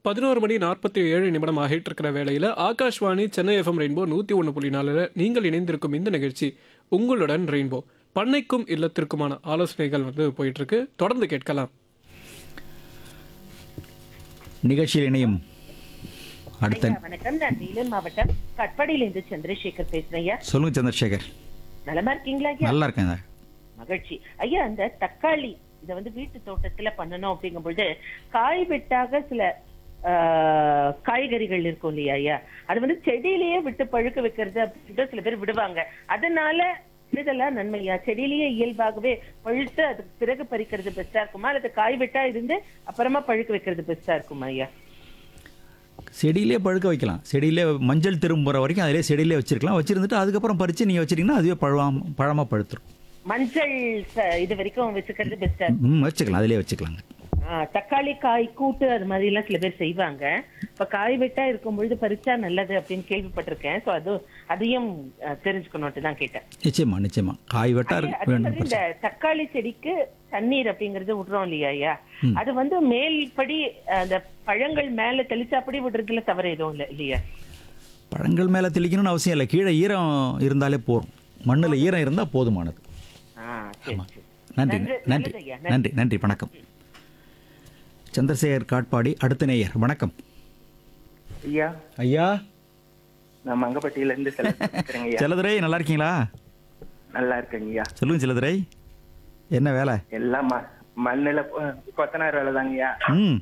பதினோரு மணி நாற்பத்தி ஏழு நிமிடம் ஆகிட்டு இருக்கிற வேளையில் ஆகாஷ்வாணி சென்னை எஃப்எம் ரெயின்போ நூற்றி ஒன்று புள்ளி நாலில் நீங்கள் இணைந்திருக்கும் இந்த நிகழ்ச்சி உங்களுடன் ரெயின்போ பண்ணைக்கும் இல்லத்திற்குமான ஆலோசனைகள் வந்து போயிட்டு இருக்கு தொடர்ந்து கேட்கலாம் நிகழ்ச்சியில் இணையும் அடுத்த ஐயா, வணக்கம் நான் வேலூர் மாவட்டம் கட்பாடியிலிருந்து சந்திரசேகர் பேசுறேன் ஐயா சொல்லுங்க சந்திரசேகர் நலமா இருக்கீங்களா ஐயா நல்லா இருக்கேன் சார் மகிழ்ச்சி ஐயா அந்த தக்காளி இத வந்து வீட்டு தோட்டத்துல பண்ணணும் அப்படிங்கும்பொழுது காய் வெட்டாக சில ஆஹ், காய்கறிகள் இருக்கும் இல்லையா ஐயா அது வந்து செடியிலேயே விட்டு பழுக்க வைக்கிறது அப்படின்ட்டு சில பேர் விடுவாங்க அதனால இதெல்லாம் நன்மையா செடியிலேயே இயல்பாகவே பழுத்து அதுக்கு பிறகு பறிக்கிறது பெஸ்டா இருக்குமா அல்லது காய் வெட்டா இருந்து அப்புறமா பழுக்க வைக்கிறது பெஸ்டா இருக்குமா ஐயா செடியிலே பழுக்க வைக்கலாம் செடியிலே மஞ்சள் திரும்புற வரைக்கும் அதிலே செடியிலே வச்சிருக்கலாம் வச்சிருந்துட்டு அதுக்கப்புறம் பறித்து நீங்கள் வச்சிட்டிங்கன்னா அதுவே பழம் பழமாக பழுத்துரும் மஞ்சள் ச- இது வரைக்கும் வச்சுக்கிறது பெஸ்டா ம் வச்சுக்கலாம் அதிலே வச்சுக்கலாங்க ஆ, தக்காளி காய் கூட்டு அது மாதிரி எல்லாம் சில பேர் செய்வாங்க இப்ப காய் வெட்டா இருக்கும் பொழுது பறிச்சா நல்லது அப்படின்னு கேள்விப்பட்டிருக்கேன் சோ அது அதையும் ஆ, தெரிஞ்சுக்கணும்ட்டு தான் கேட்டேன் நிச்சயமா நிச்சயமா காய் வெட்டா அதே இருக்கு அதே வேணும் மாதிரி இந்த தக்காளி செடிக்கு தண்ணீர் அப்படிங்கறது விடுறோம் இல்லையா ஐயா அது வந்து மேல்படி அந்த பழங்கள் மேல தெளிச்சாப்படி விடுறதுல தவறு எதுவும் இல்லை இல்லையா பழங்கள் மேலே தெளிக்கணும்னு அவசியம் இல்லை கீழே ஈரம் இருந்தாலே போதும் மண்ணில் ஈரம் இருந்தால் போதுமானது ஆ, சரி, சரி. நன்றி நன்று- நன்றி நல்லது ஐயா, நன்றி நன்றி வணக்கம் சந்திரசேகர் காட்பாடி அடுத்த நேயர் வணக்கம் ஐயா ஐயா நான் மங்கப்பட்டியில இருந்து பேசுறேங்க ஐயா செல்லதுரை நல்லா இருக்கீங்களா நல்லா இருக்கேங்க ஐயா சொல்லுங்க செல்லதுரை என்ன வேலை எல்லாம் ம- மண்ணுல கொ- கொத்தனார் வேலை தாங்கய்யா ம்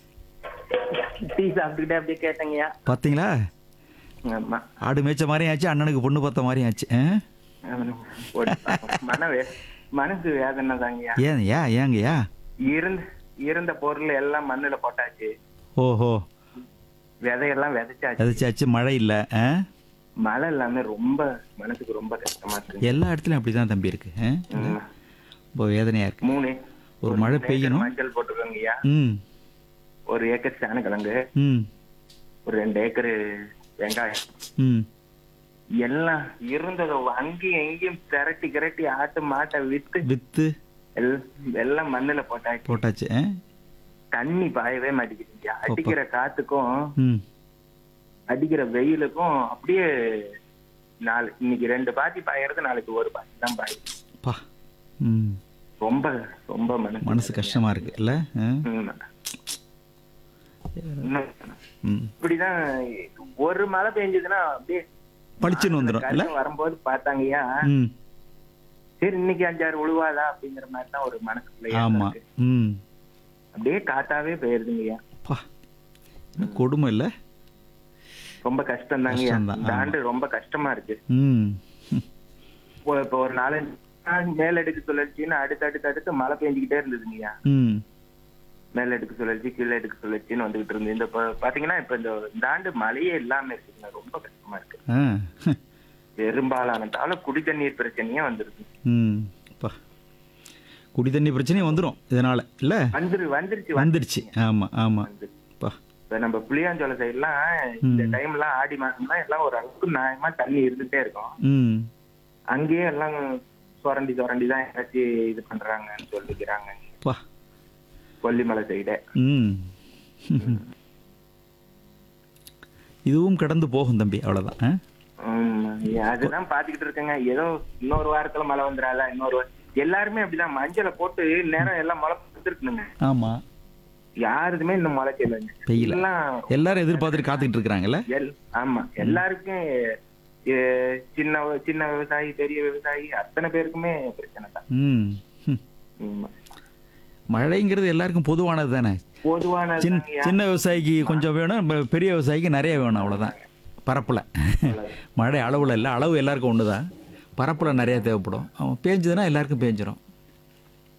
டீ சாப்பிட்டுக்கிட்டே அப்படியே கேட்டேங்கய்யா பார்த்தீங்களா ஆமா ஆடு மேய்ச்ச மாதிரியும் ஆச்சு அண்ணனுக்கு பொண்ணு பார்த்த மாதிரியும் ஆச்சு ஆ? ஒரு மன வே மனசு வேதனை தாங்கய்யா ஏன் ஏன் ஏங்கய்யா இருந்த இருந்த பொருள் எல்லாம் மண்ணுல போட்டாச்சு ஓஹோ விதையெல்லாம் விதைச்சாச்சு எதாச்சும் மழை இல்லை ஆ மழை எல்லாமே ரொம்ப மனசுக்கு ரொம்ப கஷ்டமா இருக்கு எல்லா இடத்துலையும் அப்படி தான் தம்பி இருக்கு ஆ? ம். ரொம்ப வேதனையாக இருக்கு மூணு ஒரு மழை ஏக்கர் பெய்யணும் மஞ்சள் போட்டுருக்கோங்கய்யா ம் ஒரு ஏக்கர் சேனக்கிழங்கு ம் ஒரு ரெண்டு ஏக்கர் வெங்காயம் ம் எல்லாம் இருந்ததை அங்கேயும் எங்கேயும் திரட்டி கிரட்டி ஆட்டு மாட்டை வித்து வித்து எல்- எல்லாம் மண்ணுல போட்டாச்சு போட்டாச்சு ஆ? தண்ணி பாயவே மாட்டேங்குது அடிக்கிற காத்துக்கும் ம் அடிக்கிற வெயிலுக்கும் அப்படியே நாலு இன்னைக்கு ரெண்டு பாத்தி பாயறது நாளைக்கு ஒரு பாத்தி தான் பாயுது பா ம் ரொம்ப ரொம்ப மனசு மனசு கஷ்டமா இருக்கு இல்ல ஆ? ம். இன்னும் ம் இப்படிதான் ஒரு மழை பெஞ்சதுன்னா அப்படியே பளிச்சுன்னு வந்துடும் இல்ல கருத்து வரும்போது பார்த்தாங்கய்யா ம் சரி இன்னைக்கு அஞ்சாறு உழுவாதா அப்படிங்கிற மாதிரி தான் ஒரு மனசுக்குள்ள ஆமா இருக்கு. ம் அப்படியே காத்தாவே போயிருதுங்கய்யா பா என்ன கொடுமை இல்ல ரொம்ப கஷ்டம் தாங்கய்யா கஷ்டம்தான், இந்த ஆமா. ஆண்டு ரொம்ப கஷ்டமா இருக்கு ம் இப்போ இப்போ ஒரு நாலஞ்சு நாள் மேலடுக்கு சுழற்சின்னு அடுத்து அடுத்து அடுத்து மழை பெஞ்சுக்கிட்டே இருந்ததுங்கய்யா ம் மேலடுக்கு சுழற்சி கீழே அடுக்கு சுழற்சின்னு வந்துகிட்டு இருந்து இந்த இப்போ பாத்தீங்கன்னா இப்ப இந்த இந்த ஆண்டு மழையே இல்லாம இருக்குங்க ரொம்ப கஷ்டமா இருக்கு ஆ பெரும்பாலான தால குடி தண்ணீர் பிரச்சனையே வந்துருக்கு ம் பா குடி தண்ணி பிரச்சனையும் வந்துடும் இதனால இல்ல வந்துரு வந்துருச்சு வந்துடுச்சு ஆமா ஆமா வந்துருச்சு. பா இப்ப நம்ம புளியாஞ்சோலை சைட்லாம் இந்த டைம் எல்லாம் ஆடி மாசம்லாம் எல்லாம் ஒரு அளவுக்கு நியாயமா தண்ணி இருந்துட்டே இருக்கும் ம் அங்கேயே எல்லாம் சுரண்டி சுரண்டி தான் ஏதாச்சும் இது பண்றாங்கன்னு சொல்லிக்கிறாங்க பா கொல்லிமலை சைடு ம் இதுவும் கடந்து போகும் தம்பி அவ்வளோதான் ஆ அதுதான் பாத்துக்கிட்டு இருக்கேங்க ஏதோ இன்னொரு வாரத்துல மழை வந்துடாதா இன்னொரு வாரம் எல்லாருமே அப்படிதான் மஞ்சளை போட்டு நேரம் எல்லாம் மழை வந்துருக்கணுங்க ஆமாம் யாருக்குமே இன்னும் மழை செய்யலைங்க பெய்யல எல்லாம் எல்லாரும் எதிர்பார்த்துட்டு காத்துக்கிட்டு இருக்கிறாங்கல்ல எல் ஆமா எல்லாருக்கும் எ, சின்ன சின்ன விவசாயி பெரிய விவசாயி அத்தனை பேருக்குமே பிரச்சனை தான் ம் ம். ஆமா. மழைங்கிறது எல்லாருக்கும் பொதுவானது தானே பொதுவான சின்ன சின்ன விவசாயிக்கு கொஞ்சம் வேணும் ப- பெரிய விவசாயிக்கு நிறைய வேணும் அவ்வளோதான் பரப்பில் மழை அளவில் இல்லை அளவு எல்லாருக்கும் ஒன்று தான் பரப்பில் நிறையா தேவைப்படும் அவன் பேஞ்சுதுன்னா எல்லாருக்கும் பேஞ்சிரும்